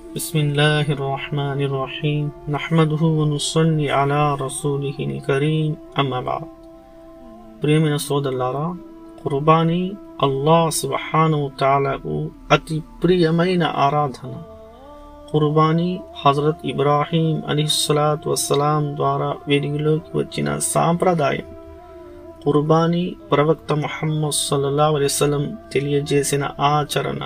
بسم الله الرحمن الرحيم نحمده ونصلي على رسوله الكريم أما بعد ప్రియమైన సోదరులారా కుర్బానీ అల్లాహ్ సుబ్హానహు తాలాకు అతి ప్రియమైన ఆరాధన కుర్బానీ హజరత్ ఇబ్రాహీం అలీస్లాత్ వస్సలాం ద్వారా వెలుగులోకి వచ్చిన సాంప్రదాయం కుర్బానీ ప్రవక్త ముహమ్మద్ సల్లల్లాహు అలైహి వసల్లం తెలియజేసిన ఆచరణ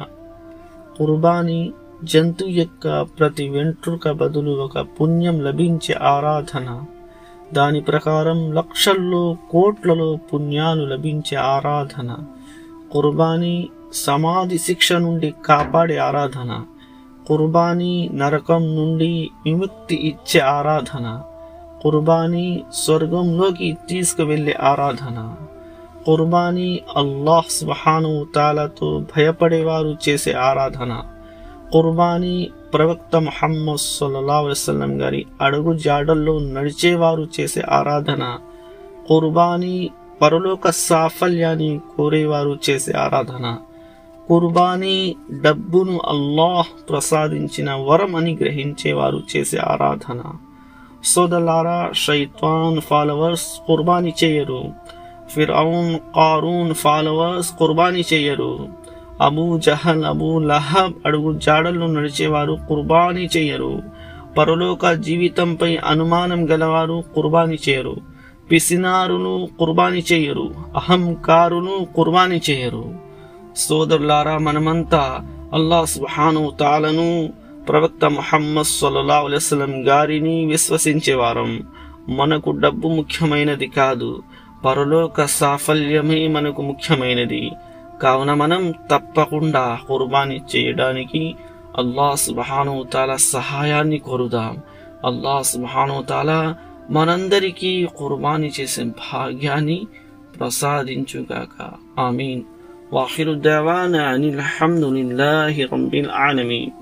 కుర్బానీ జంతు యొక్క ప్రతి వెంట్రుక బదులు ఒక పుణ్యం లభించే ఆరాధన దాని ప్రకారం లక్షల్లో కోట్లలో పుణ్యాలు లభించే ఆరాధన కుర్బానీ సమాధి శిక్ష నుండి కాపాడే ఆరాధన కుర్బానీ నరకం నుండి విముక్తి ఇచ్చే ఆరాధన కుర్బానీ స్వర్గంలోకి తీసుకువెళ్ళే ఆరాధన కుర్బానీ అల్లాహ్ సుబ్హాను తాలతో భయపడేవారు చేసే ఆరాధన కుర్బానీ ప్రవక్త ముహమ్మద్ సల్లల్లాహు అలైహి వసల్లం గారి అడుగు జాడల్లో నడిచేవారు చేసే ఆరాధన కుర్బానీ పరలోక సాఫల్యాన్ని కోరేవారు చేసే ఆరాధన కుర్బానీ డబ్బును అల్లాహ్ ప్రసాదించిన వరం అని గ్రహించేవారు చేసే ఆరాధన సోదలారా షైత్వాన్ ఫాలోవర్స్ కుర్బానీ చేయరు ఫిరౌన్ కారూన్ ఫాలోవర్స్ కుర్బానీ చేయరు అబూ జహల్ అబూ లహబ్ అడుగు జాడల్లో నడిచేవారు కుర్బానీ చేయరు పరలోక జీవితంపై అనుమానం గలవారు కుర్బానీ చేయరు పిసినారులు కుర్బానీ చేయరు అహంకారులు కుర్బానీ చేయరు సోదరులారా మనమంతా అల్లాహ్ సుబ్హాను తాలను ప్రవక్త ముహమ్మద్ సల్లల్లాహు అలైహి వసల్లం గారిని విశ్వసించేవారం మనకు డబ్బు ముఖ్యమైనది కాదు పరలోక సాఫల్యమే మనకు ముఖ్యమైనది కావున మనం తప్పకుండా కుర్బానీ చేయడానికి అల్లాహ్ సుబ్హాను తాలా సహాయాన్ని కోరుదాం అల్లాహ్ సుబ్హాను తాలా మనందరికీ కుర్బానీ చేసే భాగ్యాన్ని ప్రసాదించుగాక ఆమీన్ వాఖిరు దవానా అనిల్ హమ్దులిల్లాహి రబ్బిల్ ఆలమీన్